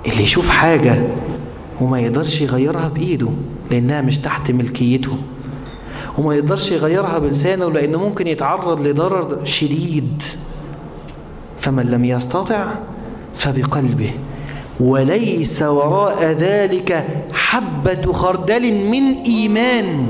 اللي يشوف حاجة وما يقدرش يغيرها بإيده لأنها مش تحت ملكيته وما يقدرش يغيرها بلسانه لأنه ممكن يتعرض لضرر شديد فمن لم يستطع فبقلبه وليس وراء ذلك حبة خردل من إيمان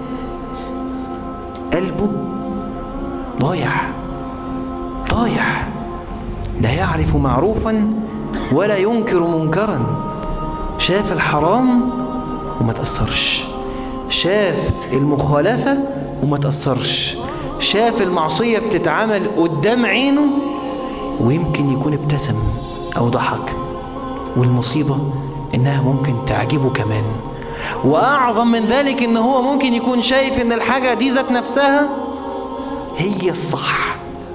قلبه ضايع ضايع لا يعرف معروفا ولا ينكر منكرا شاف الحرام وما تأثرش شاف المخالفة وما تأثرش شاف المعصية بتتعمل قدام عينه ويمكن يكون ابتسم أو ضحك والمصيبة إنها ممكن تعجبه كمان وأعظم من ذلك إن هو ممكن يكون شايف إن الحاجة دي ذات نفسها هي الصح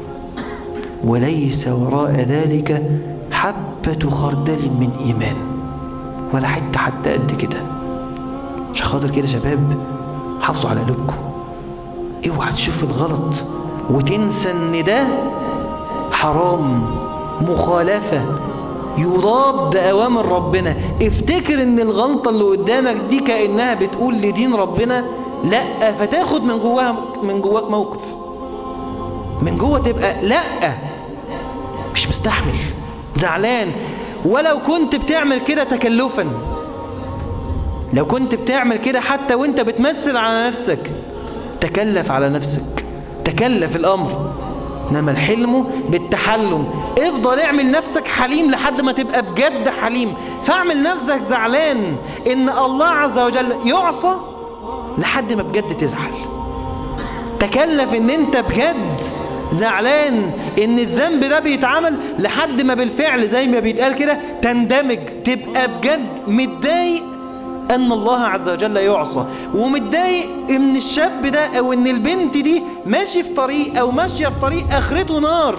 وليس وراء ذلك حبة خردل من إيمان ولا حتى حتى قد كده عشان خاطر كده شباب حافظوا على قلوبكم اوعى تشوف الغلط وتنسى ان ده حرام مخالفة يضاد أوامر ربنا افتكر ان الغلطة اللي قدامك دي كأنها بتقول لدين ربنا لا فتاخد من جواها من جواك موقف من جوه تبقى لا مش مستحمل زعلان ولو كنت بتعمل كده تكلفا لو كنت بتعمل كده حتى وانت بتمثل على نفسك تكلف على نفسك تكلف الامر انما الحلم بالتحلم افضل اعمل نفسك حليم لحد ما تبقى بجد حليم فاعمل نفسك زعلان ان الله عز وجل يعصى لحد ما بجد تزعل تكلف ان انت بجد زعلان ان الذنب ده بيتعمل لحد ما بالفعل زي ما بيتقال كده تندمج تبقى بجد متضايق ان الله عز وجل يعصى ومتضايق ان الشاب ده او ان البنت دي ماشي في طريق او ماشيه في طريق اخرته نار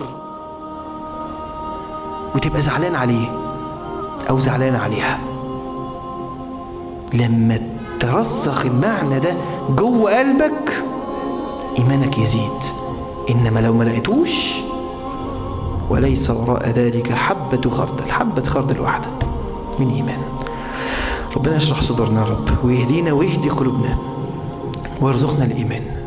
وتبقى زعلان عليه او زعلان عليها لما ترسخ المعنى ده جوه قلبك ايمانك يزيد انما لو ما لقيتوش وليس وراء ذلك حبة خردل حبة خردل واحدة من إيمان ربنا يشرح صدورنا يا رب ويهدينا ويهدي قلوبنا ويرزقنا الإيمان